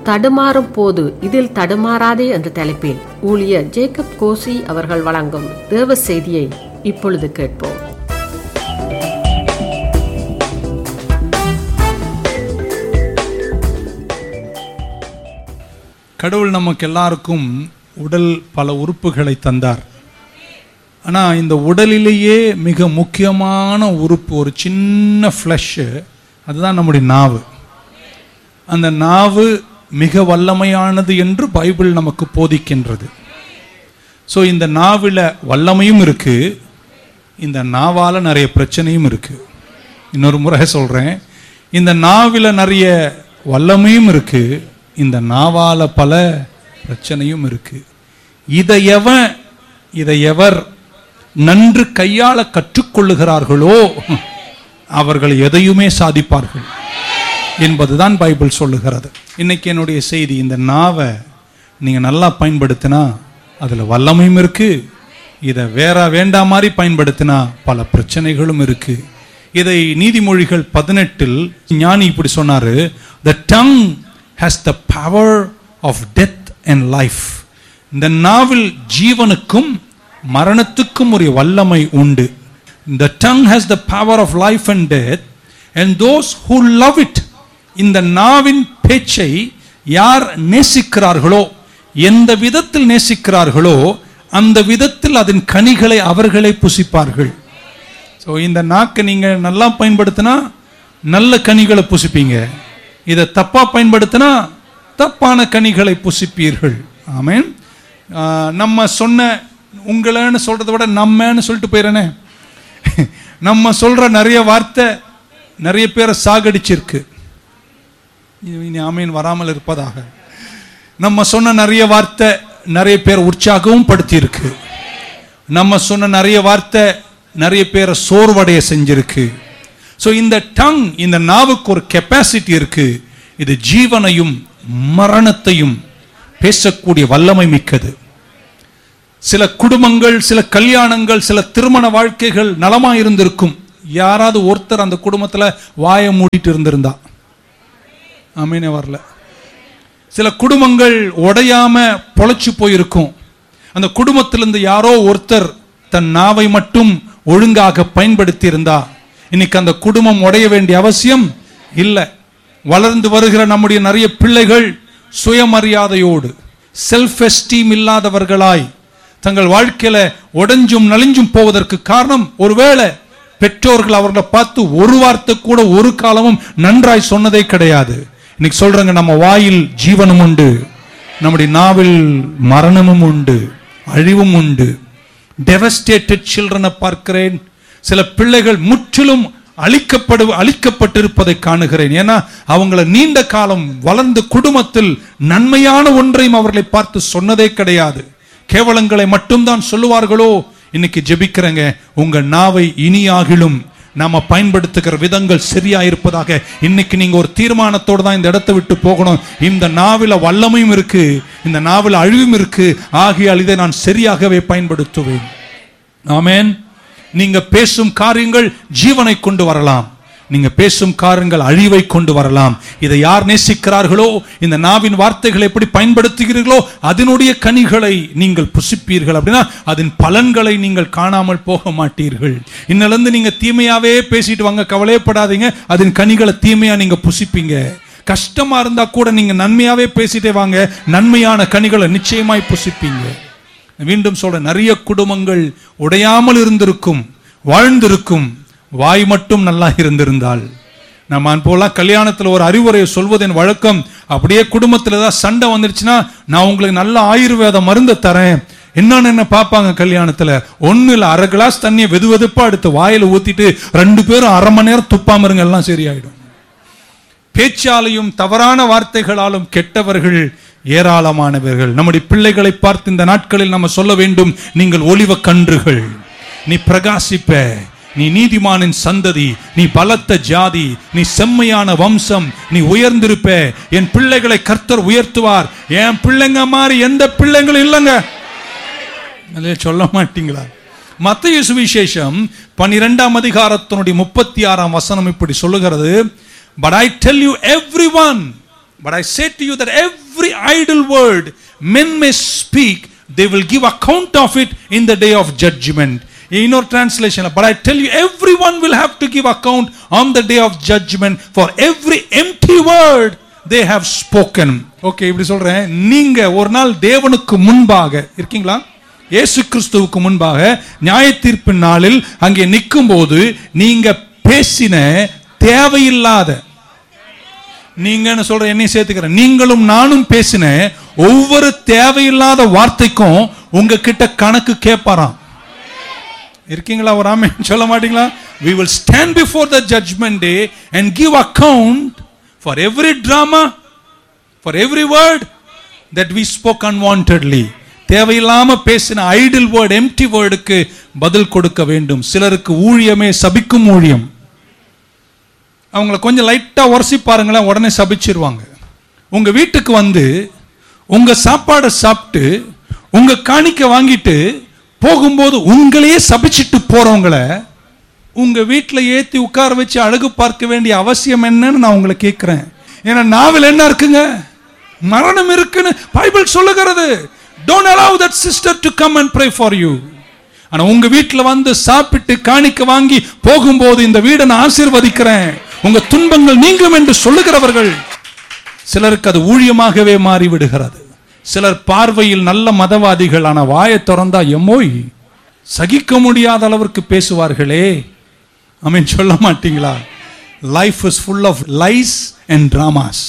தடுமாறும் போது இதில் தடுமாறாதே என்ற தலைப்பில் ஊழியர் ஜேக்கப் கோசி அவர்கள் வழங்கும் தேவ செய்தியை இப்பொழுது கேட்போம் கடவுள் நமக்கு எல்லாருக்கும் உடல் பல உறுப்புகளை தந்தார் ஆனால் இந்த உடலிலேயே மிக முக்கியமான உறுப்பு ஒரு சின்ன ஃப்ளஷ்ஷு அதுதான் நம்முடைய நாவு அந்த நாவு மிக வல்லமையானது என்று பைபிள் நமக்கு போதிக்கின்றது ஸோ இந்த நாவில் வல்லமையும் இருக்கு இந்த நாவால் நிறைய பிரச்சனையும் இருக்கு இன்னொரு முறை சொல்கிறேன் இந்த நாவில் நிறைய வல்லமையும் இருக்கு இந்த நாவால பல பிரச்சனையும் இருக்கு இதை எவன் இதை எவர் நன்று கையாள கற்றுக்கொள்ளுகிறார்களோ அவர்கள் எதையுமே சாதிப்பார்கள் என்பதுதான் பைபிள் சொல்லுகிறது இன்னைக்கு என்னுடைய செய்தி இந்த நாவை நீங்கள் நல்லா பயன்படுத்தினா அதில் வல்லமையும் இருக்கு இதை வேற வேண்டாம் மாதிரி பயன்படுத்தினா பல பிரச்சனைகளும் இருக்கு இதை நீதிமொழிகள் பதினெட்டில் ஞானி இப்படி சொன்னாரு the tongue has the power of death and life இந்த நாவில் ஜீவனுக்கும் மரணத்துக்கும் ஒரு வல்லமை உண்டு இந்த tongue has the power of life and death and those who love it இந்த நாவின் பேச்சை யார் நேசிக்கிறார்களோ எந்த விதத்தில் நேசிக்கிறார்களோ அந்த விதத்தில் அதன் கனிகளை அவர்களே புசிப்பார்கள் ஸோ இந்த நாக்கை நீங்கள் நல்லா பயன்படுத்தினா நல்ல கனிகளை புசிப்பீங்க இதை தப்பாக பயன்படுத்தினா தப்பான கனிகளை புசிப்பீர்கள் ஆமேன் ஆஹ் நம்ம சொன்ன உங்களைன்னு சொல்கிறத விட நம்மன்னு சொல்லிட்டு போயிடனே நம்ம சொல்கிற நிறைய வார்த்தை நிறைய பேரை சாகடிச்சிருக்கு இனி ஆமீன் வராமல் இருப்பதாக நம்ம சொன்ன நிறைய வார்த்தை நிறைய பேர் உற்சாகமும் படுத்தியிருக்கு நம்ம சொன்ன நிறைய வார்த்தை நிறைய பேரை சோர்வடைய செஞ்சிருக்கு ஸோ இந்த டங் இந்த நாவுக்கு ஒரு கெப்பாசிட்டி இருக்கு இது ஜீவனையும் மரணத்தையும் பேசக்கூடிய வல்லமை மிக்கது சில குடும்பங்கள் சில கல்யாணங்கள் சில திருமண வாழ்க்கைகள் நலமா இருந்திருக்கும் யாராவது ஒருத்தர் அந்த குடும்பத்துல வாயை மூடிட்டு இருந்திருந்தா அமீனே வரல சில குடும்பங்கள் உடையாம பொழைச்சு போயிருக்கும் அந்த குடும்பத்திலிருந்து யாரோ ஒருத்தர் தன் நாவை மட்டும் ஒழுங்காக பயன்படுத்தி இருந்தா இன்னைக்கு அந்த குடும்பம் உடைய வேண்டிய அவசியம் இல்லை வளர்ந்து வருகிற நம்முடைய நிறைய பிள்ளைகள் சுயமரியாதையோடு செல்ஃப் எஸ்டீம் இல்லாதவர்களாய் தங்கள் வாழ்க்கையில உடைஞ்சும் நலிஞ்சும் போவதற்கு காரணம் ஒருவேளை பெற்றோர்கள் அவர்களை பார்த்து ஒரு வார்த்தை கூட ஒரு காலமும் நன்றாய் சொன்னதே கிடையாது இன்னைக்கு சொல்றேங்க நம்ம வாயில் ஜீவனும் உண்டு நம்முடைய நாவில் மரணமும் உண்டு அழிவும் உண்டு டெவஸ்டேட்டட் சில்ட்ரனை பார்க்கிறேன் சில பிள்ளைகள் முற்றிலும் அழிக்கப்படு அழிக்கப்பட்டிருப்பதை காணுகிறேன் ஏன்னா அவங்கள நீண்ட காலம் வளர்ந்த குடும்பத்தில் நன்மையான ஒன்றையும் அவர்களை பார்த்து சொன்னதே கிடையாது கேவலங்களை மட்டும்தான் சொல்லுவார்களோ இன்னைக்கு ஜெபிக்கிறேங்க உங்க நாவை இனியாகிலும் நாம பயன்படுத்துகிற விதங்கள் சரியா இருப்பதாக இன்னைக்கு நீங்க ஒரு தீர்மானத்தோடு தான் இந்த இடத்தை விட்டு போகணும் இந்த நாவில வல்லமையும் இருக்கு இந்த நாவில அழிவும் இருக்கு ஆகியால் இதை நான் சரியாகவே பயன்படுத்துவேன் ஆமேன் நீங்க பேசும் காரியங்கள் ஜீவனை கொண்டு வரலாம் நீங்க பேசும் காரியங்கள் அழிவை கொண்டு வரலாம் இதை யார் நேசிக்கிறார்களோ இந்த நாவின் வார்த்தைகளை எப்படி பயன்படுத்துகிறீர்களோ அதனுடைய கனிகளை நீங்கள் புசிப்பீர்கள் அப்படின்னா அதன் பலன்களை நீங்கள் காணாமல் போக மாட்டீர்கள் இன்னிலிருந்து நீங்க தீமையாவே பேசிட்டு வாங்க கவலையப்படாதீங்க அதன் கனிகளை தீமையா நீங்க புசிப்பீங்க கஷ்டமா இருந்தா கூட நீங்க நன்மையாவே பேசிட்டே வாங்க நன்மையான கனிகளை நிச்சயமாய் புசிப்பீங்க மீண்டும் சொல்ற நிறைய குடும்பங்கள் உடையாமல் இருந்திருக்கும் வாழ்ந்திருக்கும் வாய் மட்டும் நல்லா இருந்திருந்தால் நம்ம போலாம் கல்யாணத்தில் ஒரு அறிவுரையை சொல்வதன் வழக்கம் அப்படியே குடும்பத்தில் ஏதாவது சண்டை வந்துருச்சுன்னா நான் உங்களுக்கு நல்ல ஆயுர்வேத மருந்து தரேன் என்னன்னு என்ன பார்ப்பாங்க கல்யாணத்தில் ஒன்றும் இல்லை அரை கிளாஸ் தண்ணியை வெது வெதுப்பா எடுத்து வாயில ஊத்திட்டு ரெண்டு பேரும் அரை மணி நேரம் துப்பாம இருங்க எல்லாம் சரியாயிடும் பேச்சாலையும் தவறான வார்த்தைகளாலும் கெட்டவர்கள் ஏராளமானவர்கள் நம்முடைய பிள்ளைகளை பார்த்து இந்த நாட்களில் நம்ம சொல்ல வேண்டும் நீங்கள் ஒளிவ கன்றுகள் நீ பிரகாசிப்ப நீ நீதிமானின் சந்ததி நீ பலத்த ஜாதி நீ செம்மையான வம்சம் நீ உயர்ந்திருப்ப என் பிள்ளைகளை கர்த்தர் உயர்த்துவார் என் பிள்ளைங்க மாதிரி எந்த பிள்ளைங்களும் இல்லைங்க அதே சொல்ல மாட்டீங்களா மத்திய சுவிசேஷம் பனிரெண்டாம் அதிகாரத்தினுடைய முப்பத்தி ஆறாம் வசனம் இப்படி சொல்லுகிறது but I tell you every one But I say to you that every idle word men may speak, they will give account of it in the day of judgment. In our translation, but I tell you, everyone will have to give account on the day of judgment for every empty word they have spoken. Okay இப்படி சொல்றேன் நீங்க ஒரு நாள் தேவனுக்கு முன்பாக இருக்கீங்களா இயேசு கிறிஸ்துவுக்கு முன்பாக நியாய தீர்ப்பின் நாளில் அங்கே நிற்கும்போது நீங்க பேசின தேவையில்லாத நீங்கன்னு சொல்ற என்னை சேர்த்துக்கிறேன் நீங்களும் நானும் பேசின ஒவ்வொரு தேவையில்லாத வார்த்தைக்கும் உங்ககிட்ட கணக்கு கேட்பாராம் இருக்கீங்களா ஒரு ஆமே சொல்ல மாட்டீங்களா we will stand before the judgment day and give account for every drama for every word that we spoke unwantedly தேவையில்லாம பேசின ஐடில் வேர்ட் எம்டி வேர்டுக்கு பதில் கொடுக்க வேண்டும் சிலருக்கு ஊழியமே சபிக்கும் ஊழியம் அவங்கள கொஞ்சம் லைட்டா உரசி பாருங்களேன் உடனே சபிச்சிருவாங்க உங்க வீட்டுக்கு வந்து உங்க சாப்பாடை சாப்பிட்டு உங்க காணிக்க வாங்கிட்டு போகும்போது உங்களையே சபிச்சிட்டு போறவங்கள உங்க வீட்டில் ஏத்தி உட்கார வச்சு அழகு பார்க்க வேண்டிய அவசியம் என்னன்னு நான் உங்களை கேட்கிறேன் ஏன்னா நாவல் என்ன இருக்குங்க மரணம் இருக்குன்னு பைபிள் சொல்லுகிறது don't allow that sister to come and pray for you ஆனா உங்க வீட்டுல வந்து சாப்பிட்டு காணிக்க வாங்கி போகும்போது இந்த வீடை நான் ஆசீர்வதிக்கிறேன் உங்க துன்பங்கள் நீங்கும் என்று சொல்லுகிறவர்கள் சிலருக்கு அது ஊழியமாகவே மாறி விடுகிறது சிலர் பார்வையில் நல்ல மதவாதிகள் ஆன வாயை திறந்தா எம்மோய் சகிக்க முடியாத அளவிற்கு பேசுவார்களே அமீன் சொல்ல மாட்டீங்களா life is full of lies and dramas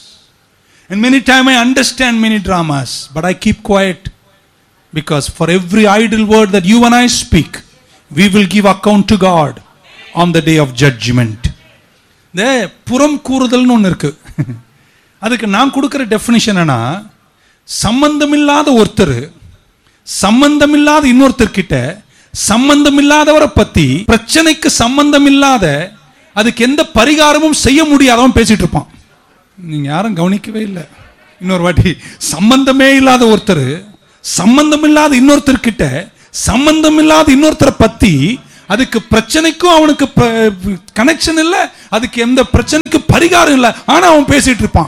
And many time I understand many dramas, but I keep quiet because for every idle word that you and I speak, we will give account to God on the day of judgment. இந்த புறம் கூறுதல்னு ஒன்று இருக்கு அதுக்கு நான் கொடுக்குற definition என்னன்னா சம்பந்தமில்லாத ஒருத்தர் சம்பந்தமில்லாத இன்னொருத்தர்கிட்ட சம்பந்தமில்லாதவரை பத்தி பிரச்சனைக்கு சம்பந்தமில்லாத அதுக்கு எந்த பரிகாரமும் செய்ய முடியாதவன் பேசிட்டு இருப்பான் நீங்க யாரும் கவனிக்கவே இல்லை இன்னொரு வாட்டி சம்பந்தமே இல்லாத ஒருத்தர் சம்பந்தம் இல்லாத இன்னொருத்தர்கிட்ட சம்பந்தம் இல்லாத இன்னொருத்தரை பத்தி அதுக்கு பிரச்சனைக்கும் அவனுக்கு கனெக்ஷன் இல்லை அதுக்கு எந்த பிரச்சனைக்கு பரிகாரம் இல்லை ஆனா அவன் பேசிட்டு இருப்பான்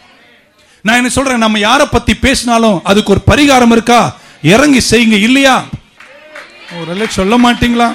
நான் என்ன சொல்றேன் நம்ம யாரை பத்தி பேசினாலும் அதுக்கு ஒரு பரிகாரம் இருக்கா இறங்கி செய்யுங்க இல்லையா ஒரு சொல்ல மாட்டீங்களா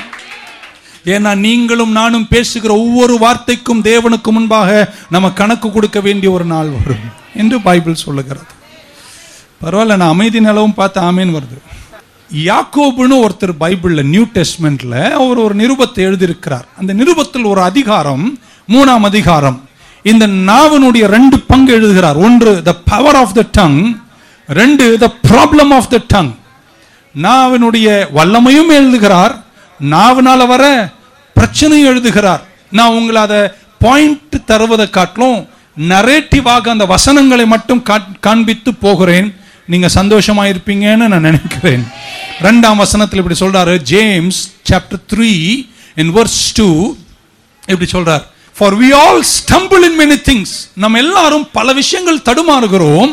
ஏன்னா நீங்களும் நானும் பேசுகிற ஒவ்வொரு வார்த்தைக்கும் தேவனுக்கு முன்பாக நம்ம கணக்கு கொடுக்க வேண்டிய ஒரு நாள் வரும் என்று பைபிள் சொல்லுகிறது பரவாயில்ல நான் அமைதி நிலவும் பார்த்து ஆமேன்னு வருது யாக்கோபுன்னு ஒருத்தர் பைபிள்ல நியூ டெஸ்ட்மெண்ட்ல அவர் ஒரு நிருபத்தை எழுதியிருக்கிறார் அந்த நிருபத்தில் ஒரு அதிகாரம் மூணாம் அதிகாரம் இந்த நாவனுடைய ரெண்டு பங்கு எழுதுகிறார் ஒன்று the power of the tongue ரெண்டு the problem of the tongue நாவனுடைய வல்லமையும் எழுதுகிறார் நாவனால வர பிரச்சனையும் எழுதுகிறார் நான் உங்களை அதை பாயிண்ட் தருவதை காட்டிலும் நரேட்டிவாக அந்த வசனங்களை மட்டும் காண்பித்து போகிறேன் நீங்க சந்தோஷமா இருப்பீங்கன்னு நான் நினைக்கிறேன் ரெண்டாம் வசனத்தில் இப்படி சொல்றாரு James chapter three in verse two இப்படி சொல்றார் for we all stumble in many things நம்ம எல்லாரும் பல விஷயங்கள் தடுமாறுகிறோம்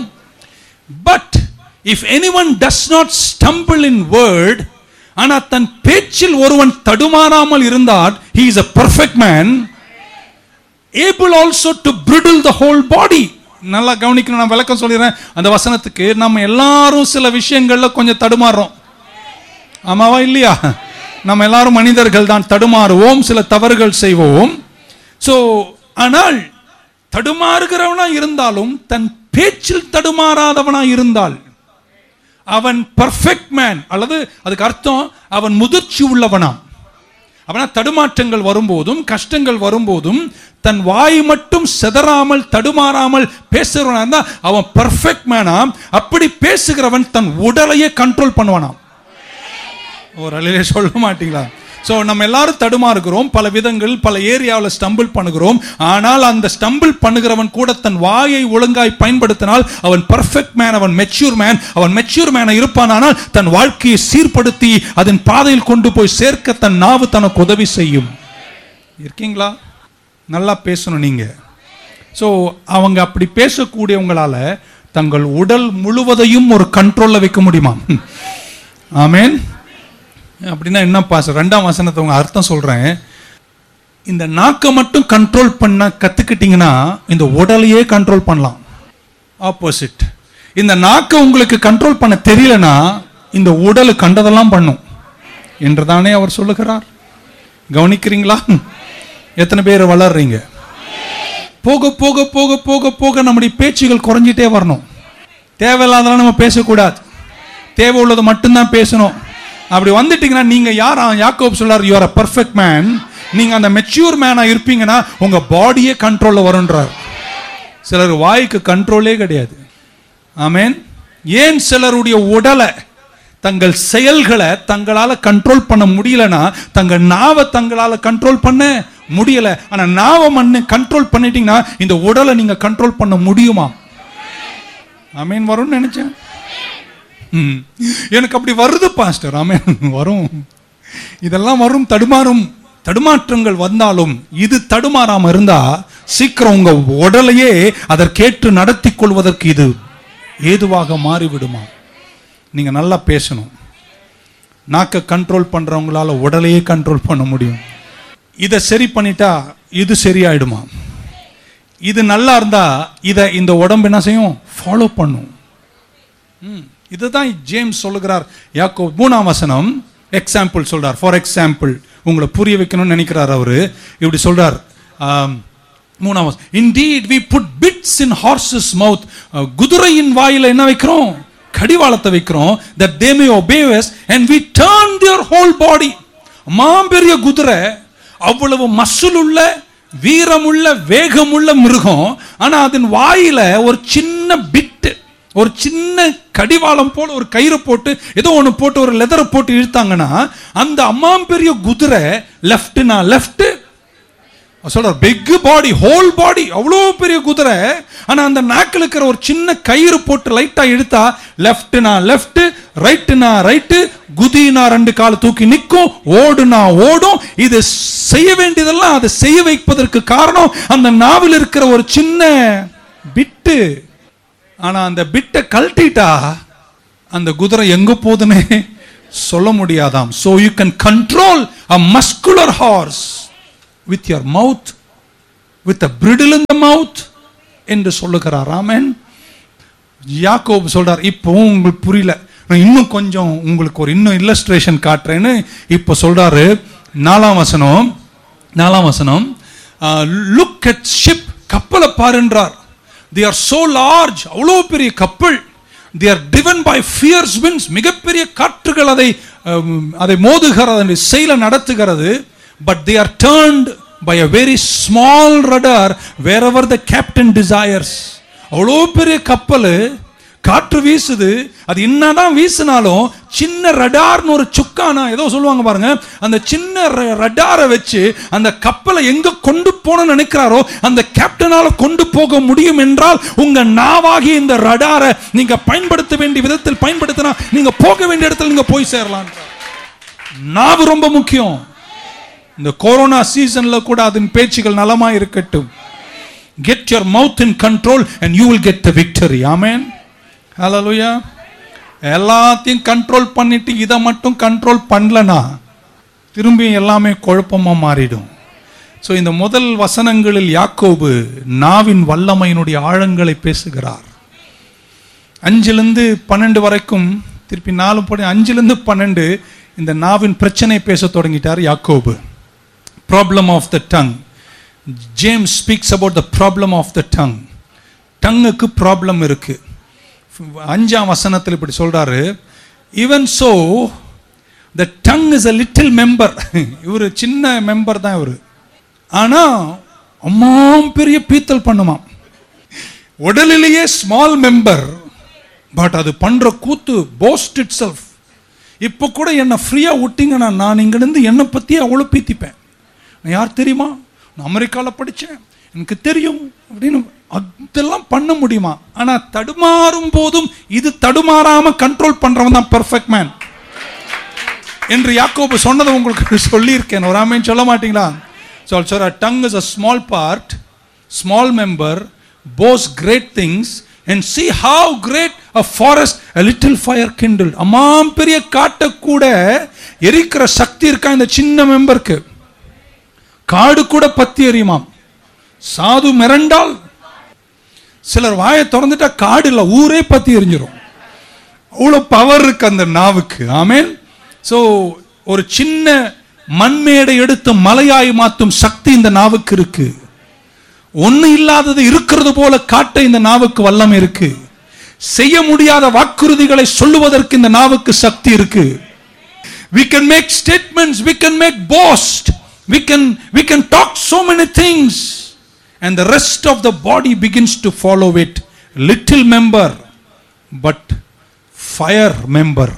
but if any one does not stumble in word ஆனா தன் பேச்சில் ஒருவன் தடுமாறாமல் இருந்தால் he is a perfect man able also to bridle the whole body நல்லா கவனிக்கணும் நான் விளக்கம் சொல்லிடுறேன் அந்த வசனத்துக்கு நம்ம எல்லாரும் சில விஷயங்கள்ல கொஞ்சம் தடுமாறுறோம் ஆமாவா இல்லையா நம்ம எல்லாரும் மனிதர்கள் தான் தடுமாறுவோம் சில தவறுகள் செய்வோம் ஸோ ஆனால் தடுமாறுகிறவனா இருந்தாலும் தன் பேச்சில் தடுமாறாதவனா இருந்தால் அவன் பர்ஃபெக்ட் மேன் அல்லது அதுக்கு அர்த்தம் அவன் முதிர்ச்சி உள்ளவனாம் அவனா தடுமாற்றங்கள் வரும்போதும் கஷ்டங்கள் வரும்போதும் தன் வாய் மட்டும் செதறாமல் தடுமாறாமல் பேசுறவனா இருந்தா அவன் பர்ஃபெக்ட் மேனாம் அப்படி பேசுகிறவன் தன் உடலையே கண்ட்ரோல் பண்ணுவானாம் ஒரு அலையிலே சொல்ல மாட்டீங்களா ஸோ நம்ம எல்லாரும் தடுமாறுகிறோம் பல விதங்கள் பல ஏரியாவில் ஸ்டம்பிள் பண்ணுகிறோம் ஆனால் அந்த ஸ்டம்பிள் பண்ணுகிறவன் கூட தன் வாயை ஒழுங்காய் பயன்படுத்தினால் அவன் பர்ஃபெக்ட் மேன் அவன் மெச்சூர் மேன் அவன் மெச்சூர் மேனை இருப்பானால் தன் வாழ்க்கையை சீர்படுத்தி அதன் பாதையில் கொண்டு போய் சேர்க்க தன் நாவு தனக்கு உதவி செய்யும் இருக்கீங்களா நல்லா பேசணும் நீங்க ஸோ அவங்க அப்படி பேசக்கூடியவங்களால தங்கள் உடல் முழுவதையும் ஒரு கண்ட்ரோல்ல வைக்க முடியுமா ஆமேன் அப்படின்னா என்ன பாச ரெண்டாம் வசனத்தை உங்க அர்த்தம் சொல்றேன் இந்த நாக்கை மட்டும் கண்ட்ரோல் பண்ண கத்துக்கிட்டீங்கன்னா இந்த உடலையே கண்ட்ரோல் பண்ணலாம் ஆப்போசிட் இந்த நாக்கை உங்களுக்கு கண்ட்ரோல் பண்ண தெரியலனா இந்த உடல் கண்டதெல்லாம் பண்ணும் என்றுதானே அவர் சொல்லுகிறார் கவனிக்கிறீங்களா எத்தனை பேர் வளர்றீங்க போக போக போக போக போக நம்முடைய பேச்சுகள் குறைஞ்சிட்டே வரணும் தேவையில்லாதெல்லாம் நம்ம பேசக்கூடாது தேவை உள்ளது மட்டும்தான் பேசணும் அப்படி வந்துட்டீங்கன்னா நீங்க யார் யாக்கோப் சொல்றார் யூஆர் அ பர்ஃபெக்ட் மேன் நீங்க அந்த மெச்சூர் மேனா இருப்பீங்கன்னா உங்க பாடியே கண்ட்ரோல்ல வரும்ன்றார் சிலர் வாய்க்கு கண்ட்ரோலே கிடையாது ஆமென் ஏன் சிலருடைய உடலை தங்கள் செயல்களை தங்களால கண்ட்ரோல் பண்ண முடியலனா தங்கள் நாவை தங்களால கண்ட்ரோல் பண்ண முடியல ஆனா நாவை மண்ணு கண்ட்ரோல் பண்ணிட்டீங்கன்னா இந்த உடலை நீங்க கண்ட்ரோல் பண்ண முடியுமா ஆமேன் வரும்னு நினைச்சேன் ம். எனக்கு அப்படி வருது பாஸ்டர் ஆமேன் வரும் இதெல்லாம் வரும் தடுமாறும் தடுமாற்றங்கள் வந்தாலும் இது தடுமாறாம இருந்தா சீக்கிரம் உங்க உடலையே அதற்கேற்று நடத்தி கொள்வதற்கு இது ஏதுவாக மாறிவிடுமா நீங்க நல்லா பேசணும் நாக்க கண்ட்ரோல் பண்றவங்களால உடலையே கண்ட்ரோல் பண்ண முடியும் இதை சரி பண்ணிட்டா இது சரியாயிடுமா இது நல்லா இருந்தா இதை இந்த உடம்பு என்ன செய்யும் ஃபாலோ பண்ணும் ம், இதுதான் ஜேம்ஸ் சொல்லுகிறார் யாக்கோ மூணாம் வசனம் எக்ஸாம்பிள் சொல்றார் ஃபார் எக்ஸாம்பிள் உங்களை புரிய வைக்கணும்னு நினைக்கிறார் அவரு இப்படி சொல்றார் ஆம், மூணாம் வசனம் indeed we put bits in horses mouth குதிரையின் வாயில என்ன வைக்கிறோம் கடிவாளத்தை வைக்கிறோம் that they may obey us and we turn their whole body மாம்பெரிய குதிரை அவ்வளவு மசுலுள்ள வீரமுள்ள வேகமுள்ள மிருகம் ஆனா அதன் வாயில ஒரு சின்ன பிட்டு ஒரு சின்ன கடிவாளம் போல ஒரு கயிறு போட்டு ஏதோ ஒன்று போட்டு ஒரு லெதரை போட்டு இழுத்தாங்கன்னா அந்த அம்மாம்பெரிய குதிரை லெஃப்ட்னா லெஃப்ட் சொல்றார் பிக் பாடி ஹோல் பாடி அவ்வளோ பெரிய குதிரை ஆனா அந்த நாக்கில் இருக்கிற ஒரு சின்ன கயிறு போட்டு லைட்டா இழுத்தா லெஃப்ட்னா லெஃப்ட் ரைட்டுனா ரைட்டு குதினா ரெண்டு கால் தூக்கி நிற்கும் ஓடுனா ஓடும் இது செய்ய வேண்டியதெல்லாம் அதை செய்ய வைப்பதற்கு காரணம் அந்த நாவில் இருக்கிற ஒரு சின்ன பிட்டு ஆனா அந்த பிட்டை கழட்டிட்டா அந்த குதிரை எங்க போகுதுன்னே சொல்ல முடியாதாம் so you can control a muscular horse with your mouth with a bridle in the mouth என்று சொல்லுகிறார் ஆமென் யாக்கோபு சொல்றார் இப்போ உங்களுக்கு புரியல நான் இன்னும் கொஞ்சம் உங்களுக்கு ஒரு இன்னும் இல்லஸ்ட்ரேஷன் காட்டுறேன்னு இப்போ சொல்றாரு நாலாம் வசனம் நாலாம் வசனம் லுக் அட் ஷிப் கப்பலை பாருன்றார் they are so large அவ்வளோ பெரிய கப்பல் they are driven by fierce winds மிகப்பெரிய காற்றுகள் அதை அம், அதை மோதுகிறது அதை செயல நடத்துகிறது but they are turned by a very small rudder wherever the captain desires அவ்வளோ பெரிய கப்பல் காற்று வீசுது அது என்னதான் வீசினாலும் சின்ன ரடார்னு ஒரு சுக்கானா ஏதோ சொல்லுவாங்க பாருங்க அந்த சின்ன ர- ரடாரை வச்சு அந்த கப்பலை எங்க கொண்டு போன நினைக்கிறாரோ அந்த கேப்டனால கொண்டு போக முடியும் என்றால் உங்க நாவாகி இந்த ரடாரை நீங்க பயன்படுத்த வேண்டிய விதத்தில் பயன்படுத்தினா நீங்க போக வேண்டிய இடத்துல நீங்க போய் சேரலாம் நாவு ரொம்ப முக்கியம் இந்த கொரோனா சீசன்ல கூட அதன் பேச்சுகள் நலமா இருக்கட்டும் get your mouth in control and you will get the victory amen hallelujah எல்லாத்தையும் கண்ட்ரோல் பண்ணிட்டு இதை மட்டும் கண்ட்ரோல் பண்ணலனா திரும்பி எல்லாமே குழப்பமா மாறிடும் ஸோ இந்த முதல் வசனங்களில் யாக்கோபு நாவின் வல்லமையினுடைய ஆழங்களை பேசுகிறார் அஞ்சிலிருந்து பன்னெண்டு வரைக்கும் திருப்பி நாலு படி அஞ்சிலிருந்து பன்னெண்டு இந்த நாவின் பிரச்சனை பேச தொடங்கிட்டார் Yakobu problem of the tongue James speaks about the problem of the tongue டங்குக்கு ப்ராப்ளம் இருக்கு அஞ்சாம் வசனத்தில் இப்படி சொல்றாரு even so the tongue is a little member இவர் சின்ன மெம்பர் தான் இவர் ஆனா அம்மாம் பெரிய பீத்தல் பண்ணுமாம் உடலிலேயே ஸ்மால் மெம்பர் பட் அது பண்ற கூத்து போஸ்ட் இட் செல்ஃப் இப்போ கூட என்னை ஃப்ரீயா விட்டீங்கன்னா நான் இங்கிருந்து என்னை பத்தி அவ்வளோ பீத்திப்பேன் நான் யார் தெரியுமா நான் அமெரிக்காவில் படித்தேன் எனக்கு தெரியும் அப்படின்னு அதெல்லாம் பண்ண முடியுமா ஆனா தடுமாறும் போதும் இது தடுமாறாம கண்ட்ரோல் பண்றவன் தான் பெர்ஃபெக்ட் மேன் என்று யாக்கோபு சொன்னதை உங்களுக்கு சொல்லியிருக்கேன் ஒரு ஆமேன் சொல்ல மாட்டீங்களா ஸோ சொல்ற tongue is a small part small member boasts great things and see how great a forest a little fire kindle அம்மாம் பெரிய காட்டை கூட எரிக்கிற சக்தி இருக்கா இந்த சின்ன மெம்பருக்கு காடு கூட பத்தி எரியுமாம் சாது மிரண்டால் சிலர் வாயை திறந்துட்டா காடு இல்லை ஊரே பத்தி எரிஞ்சிரும் அவ்வளோ பவர் இருக்கு அந்த நாவுக்கு ஆமென் ஸோ ஒரு சின்ன மண்மேடை எடுத்து மலையாய் மாற்றும் சக்தி இந்த நாவுக்கு இருக்கு ஒண்ணு இல்லாதது இருக்கிறது போல காட்ட இந்த நாவுக்கு வல்லம் இருக்கு செய்ய முடியாத வாக்குறுதிகளை சொல்லுவதற்கு இந்த நாவுக்கு சக்தி இருக்கு we can make statements we can make boast we can we can talk so many things and the rest of the body begins to follow it little member but fire member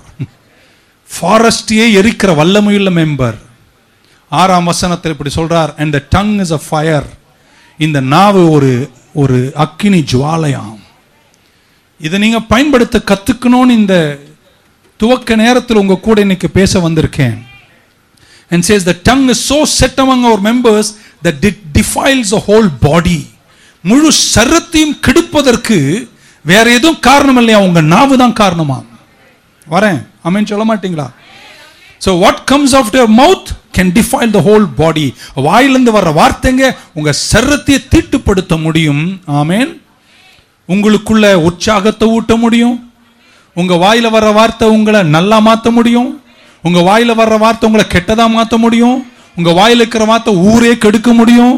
ஃபாரஸ்டையே எரிக்கிற வல்லமையுள்ள member ஆறாம் வசனத்தில் இப்படி சொல்றார் and the tongue is a fire இந்த நாவு ஒரு ஒரு அக்கினி ஜுவாலையாம் இதை நீங்க பயன்படுத்த கத்துக்கணும்னு இந்த துவக்க நேரத்தில் உங்க கூட இன்னைக்கு பேச வந்திருக்கேன் and says the tongue is so set among our members that it defiles the whole body முழு சரத்தையும் கெடுப்பதற்கு வேற எதுவும் காரணம் இல்லையா உங்க நாவு தான் காரணமா வரேன் அமேன் சொல்ல மாட்டீங்களா so what comes of your mouth can defile the whole body வாயிலிருந்து வர்ற வார்த்தைங்க உங்க சரத்தையை தீட்டுப்படுத்த முடியும் ஆமேன் உங்களுக்குள்ள உற்சாகத்தை ஊட்ட முடியும் உங்க வாயில வர்ற வார்த்தை உங்களை நல்லா மாத்த முடியும் உங்க வாயில வர்ற வார்த்தை உங்களை கெட்டதா மாத்த முடியும் உங்க வாயில இருக்கிற வார்த்தை ஊரே கெடுக்க முடியும்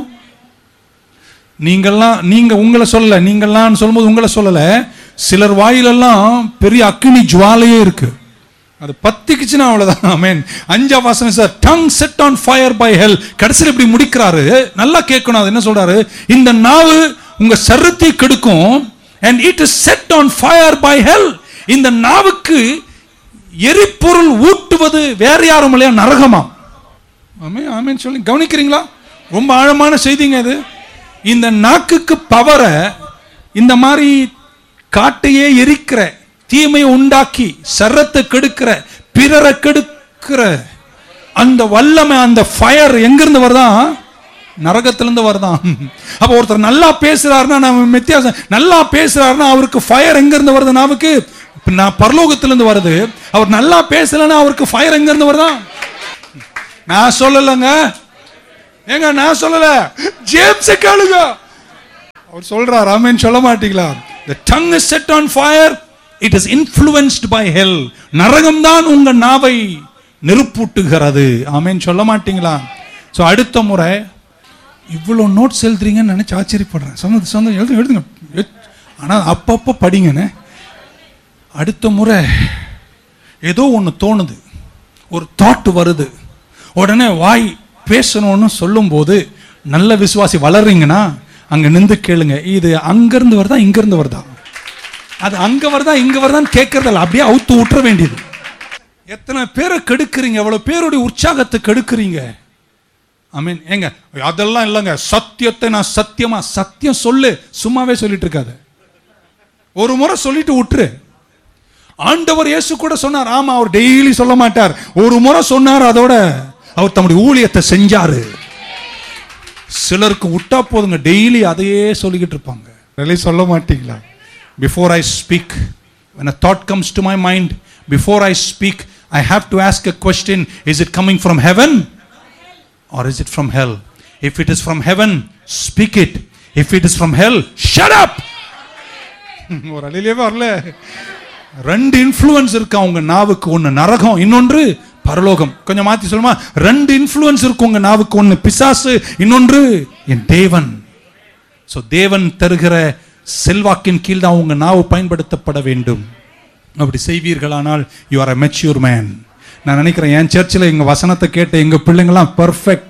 நீங்கெல்லாம் நீங்க உங்களை சொல்லல நீங்கெல்லாம் சொல்லும்போது உங்களை சொல்லல சிலர் வாயிலெல்லாம் பெரிய அக்கினி ஜுவாலையே இருக்கு அது பத்திக்குச்சுன்னா அவ்வளவுதான் ஆமென் அஞ்சா வாசனை sir tongue set on fire by hell கடைசியில் இப்படி முடிக்கிறாரு நல்லா கேட்கணும் அது என்ன சொல்றாரு இந்த நாவு உங்க சர்ரத்தை கெடுக்கும் and it is set on fire by hell இந்த நாவுக்கு எரிபொருள் ஊட்டுவது வேற யாரும் இல்லையா நரகமா ஆமே ஆமேன்னு சொல்லி கவனிக்கிறீங்களா ரொம்ப ஆழமான செய்திங்க இது இந்த நாக்குக்கு பவரை இந்த மாதிரி காட்டையே எரிக்கிற தீமையை உண்டாக்கி சரத்தை கெடுக்கிற பிறரை கெடுக்கிற அந்த வல்லமை அந்த ஃபயர் எங்கிருந்து வருதான் நரகத்திலிருந்து வருதான் அப்போ ஒருத்தர் நல்லா பேசுறாருன்னா நம்ம வித்தியாசம் நல்லா பேசுறாருன்னா அவருக்கு ஃபயர் எங்கிருந்து வருது நமக்கு இப்ப நான் பரலோகத்திலிருந்து வருது அவர் நல்லா பேசலன்னா அவருக்கு ஃபயர் எங்கிருந்து வருதான் நான் சொல்லலைங்க ஏங்க நான் சொல்லல ஜேம்ஸ் கேளுங்க அவர் சொல்றார் ஆமென் சொல்ல மாட்டீங்களா the tongue is set on fire it is influenced by hell நரகம் தான் உங்க நாவை நெருப்பூட்டுகிறது ஆமென் சொல்ல மாட்டீங்களா சோ அடுத்த முறை இவ்வளோ நோட்ஸ் எழுதுறீங்கன்னு நினைச்சு ஆச்சரியப்படுறேன் சொன்னது சொந்த எழுது எழுதுங்க எ- ஆனா அப்பப்போ படிங்கண்ணே அடுத்த முறை ஏதோ ஒன்று தோணுது ஒரு தாட் வருது உடனே வாய் பேசணும்னு சொல்லும்போது நல்ல விசுவாசி வளர்றீங்கன்னா அங்க நின்று கேளுங்க இது அங்கிருந்து வருதா இங்கிருந்து வருதா அது அங்க வருதா இங்க வருதான்னு கேட்கறதில்ல அப்படியே அவுத்து விட்டுற வேண்டியது எத்தனை பேரை கெடுக்குறீங்க எவ்வளவு பேருடைய உற்சாகத்தை கெடுக்குறீங்க ஐ மீன் ஏங்க அதெல்லாம் இல்லைங்க சத்தியத்தை நான் சத்தியமா சத்தியம் சொல்லு சும்மாவே சொல்லிட்டு இருக்காத ஒரு முறை சொல்லிட்டு விட்டுரு ஆண்டவர் இயேசு கூட சொன்னார் ஆமா அவர் டெய்லி சொல்ல மாட்டார் ஒரு முறை சொன்னார் அதோட அவர் தம்முடைய ஊழியத்தை செஞ்சாரு சிலருக்கு விட்டா போதுங்க டெய்லி அதையே சொல்லிக்கிட்டு இருப்பாங்க really சொல்ல மாட்டீங்களா before I speak when a thought comes to my mind before i speak i have to ask a question is it coming from heaven or is it from hell if it is from heaven speak it if it is from hell shut up ஒரு அழிலே வரல ரெண்டு influence இருக்கு அவங்க நாவுக்கு ஒன்று நரகம் இன்னொன்று பரலோகம் கொஞ்சம் மாத்தி சொல்லுமா ரெண்டு இன்ஃப்ளூயன்ஸ் இருக்கு உங்க நாவுக்கு ஒன்று பிசாசு இன்னொன்று என் தேவன் ஸோ தேவன் தருகிற செல்வாக்கின் கீழ் தான் உங்க நாவு பயன்படுத்தப்பட வேண்டும் அப்படி செய்வீர்களானால் you are a mature man நான் நினைக்கிறேன் என் சர்ச்சில் எங்க வசனத்தை கேட்ட எங்க பிள்ளைங்களாம் பர்ஃபெக்ட்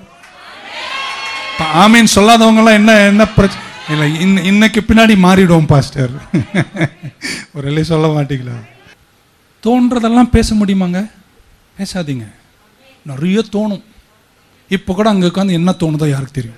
ஆமீன் சொல்லாதவங்கலாம் என்ன என்ன பிரச்சனை இல்லை இன் இன்னைக்கு பின்னாடி மாறிடுவோம் பாஸ்டர் ஒரு இல்லை சொல்ல மாட்டீங்களா தோன்றதெல்லாம் பேச முடியுமாங்க பேசாதீங்க நிறைய தோணும் இப்போ கூட அங்கே உட்காந்து என்ன தோணுதோ யாருக்கு தெரியும்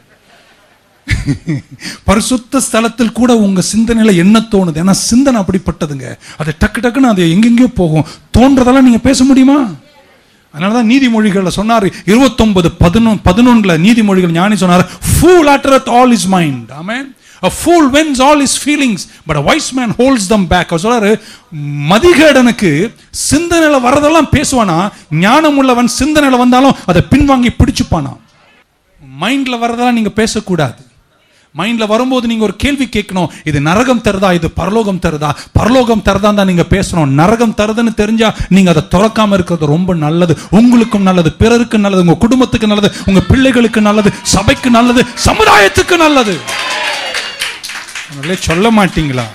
பரிசுத்த ஸ்தலத்தில் கூட உங்க சிந்தனையில என்ன தோணுது ஏன்னா சிந்தனை அப்படிப்பட்டதுங்க அது டக்கு டக்குன்னு அது எங்கெங்கேயோ போகும் தோன்றதெல்லாம் நீங்க பேச முடியுமா அதனாலதான் நீதிமொழிகள்ல சொன்னார் இருபத்தொன்பது பதினொன்று பதினொன்றுல நீதிமொழிகள் ஞானி சொன்னார் fool uttereth all his mind ஆமென் a fool wins all his feelings but a wise man holds them back அவர் சொல்றாரு மதிகேடனுக்கு சிந்தனையில வரதெல்லாம் பேசுவானா ஞானம் உள்ளவன் சிந்தனையில வந்தாலும் அதை பின்வாங்கி பிடிச்சுப்பானா மைண்ட்ல வரதெல்லாம் நீங்க பேசக்கூடாது மைண்ட்ல வரும்போது நீங்க ஒரு கேள்வி கேட்கணும் இது நரகம் தருதா இது பரலோகம் தருதா பரலோகம் தருதா தான் நீங்க பேசணும் நரகம் தருதுன்னு தெரிஞ்சா நீங்க அதை துறக்காம இருக்கிறது ரொம்ப நல்லது உங்களுக்கும் நல்லது பிறருக்கு நல்லது உங்க குடும்பத்துக்கு நல்லது உங்க பிள்ளைகளுக்கு நல்லது சபைக்கு நல்லது சமுதாயத்துக்கு நல்லது அதனாலே சொல்ல மாட்டீங்களா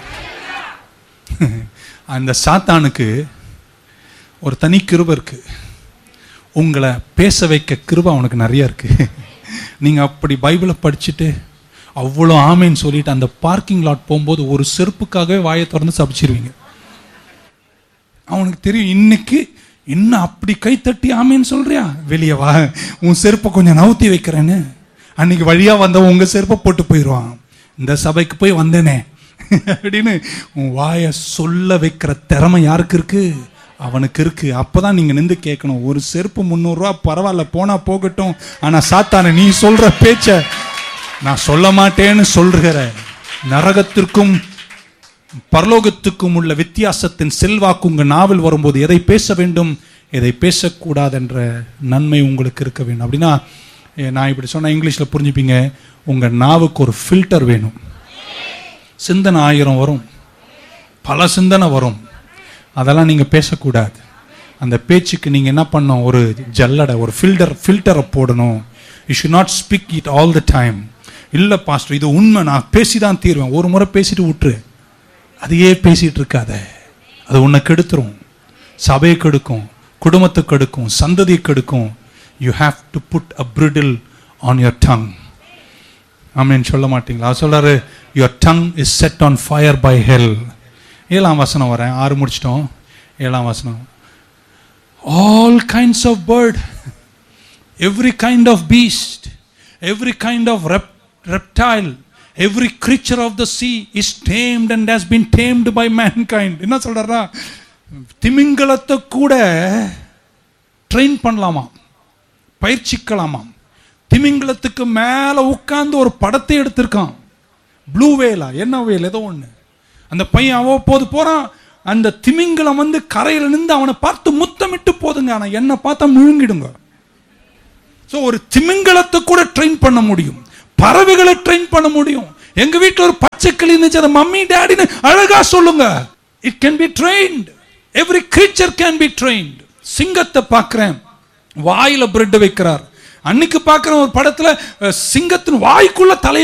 அந்த சாத்தானுக்கு ஒரு தனி கிருபை இருக்கு உங்களை பேச வைக்க கிருபை அவனுக்கு நிறைய இருக்கு நீங்க அப்படி பைபிளை படிச்சுட்டு அவ்வளோ ஆமைன்னு சொல்லிட்டு அந்த பார்க்கிங் லாட் போகும்போது ஒரு செருப்புக்காகவே வாயை திறந்து சபிச்சிருவீங்க அவனுக்கு தெரியும் இன்னைக்கு இன்னும் அப்படி கை தட்டி ஆமேன்னு சொல்றியா வெளியே வா உன் செருப்பை கொஞ்சம் நவுத்தி வைக்கிறேன்னு அன்னைக்கு வழியா வந்தவன் உங்க செருப்பை போட்டு போயிடுவான் இந்த சபைக்கு போய் வந்தேனே அப்படின்னு உன் வாயை சொல்ல வைக்கிற திறமை யாருக்கு இருக்கு அவனுக்கு இருக்கு அப்பதான் நீங்க நின்று கேட்கணும் ஒரு செருப்பு முந்நூறுரூவா பரவாயில்ல போனா போகட்டும் ஆனா சாத்தான நீ சொல்ற பேச்ச நான் சொல்ல மாட்டேன்னு சொல்கிற நரகத்திற்கும் பரலோகத்துக்கும் உள்ள வித்தியாசத்தின் செல்வாக்கு உங்க நாவில் வரும்போது எதை பேச வேண்டும் எதை பேசக்கூடாது என்ற நன்மை உங்களுக்கு இருக்க வேண்டும் அப்படின்னா ஏ, நான் இப்படி சொன்னா இங்கிலீஷ்ல புரிஞ்சுப்பீங்க உங்க நாவுக்கு ஒரு ஃபில்டர் வேணும் சிந்தனை ஆயிரம் வரும் பல சிந்தனை வரும் அதெல்லாம் நீங்க பேசக்கூடாது அந்த பேச்சுக்கு நீங்க என்ன பண்ணணும் ஒரு ஜல்லடை ஒரு ஃபில்டர் ஃபில்டரை போடணும் you should not speak it all the time இல்லை பாஸ்டர் இது உண்மை நான் பேசி தான் தீருவேன் ஒரு முறை பேசிட்டு விட்டுரு அதையே பேசிட்டு இருக்காத அது உன்னை கெடுத்துரும் சபையை கெடுக்கும் குடும்பத்தை கெடுக்கும் சந்ததியை கெடுக்கும் you have to put a bridle on your tongue ஆமேன்னு சொல்ல மாட்டீங்களா அவர் சொல்றாரு your tongue is set on fire by hell ஏழாம் வசனம் வரேன் ஆறு முடிச்சிட்டோம் ஏழாம் வசனம் all kinds of bird every kind of beast, every kind of rep- reptile, every creature of the sea is tamed and has been tamed by mankind. என்ன சொல்றாரா திமிங்கலத்தை கூட ட்ரெயின் பண்ணலாமா பயிற்சிக்கலாமாம் திமிங்கலத்துக்கு மேல உட்கார்ந்து ஒரு படத்தை எடுத்திருக்கான் ப்ளூ வேலா என்ன வேல் ஏதோ ஒண்ணு அந்த பையன் அவ்வப்போது போறான் அந்த திமிங்கலம் வந்து கரையில நின்று அவனை பார்த்து முத்தமிட்டு போதுங்க ஆனா என்ன பார்த்தா முழுங்கிடுங்க ஸோ ஒரு திமிங்கலத்தை கூட ட்ரெயின் பண்ண முடியும் பறவைகளை ட்ரெயின் பண்ண முடியும் எங்க வீட்டில் ஒரு பச்சை கிளி இருந்துச்சு அதை மம்மி டேடின்னு அழகா சொல்லுங்க it can be trained every creature can be trained சிங்கத்தை பார்க்கிறேன் வாயில பிரெட் வைக்கிறார் அன்னைக்கு பார்க்கிற ஒரு படத்துல அஹ், சிங்கத்தின் வாய்க்குள்ள தலையை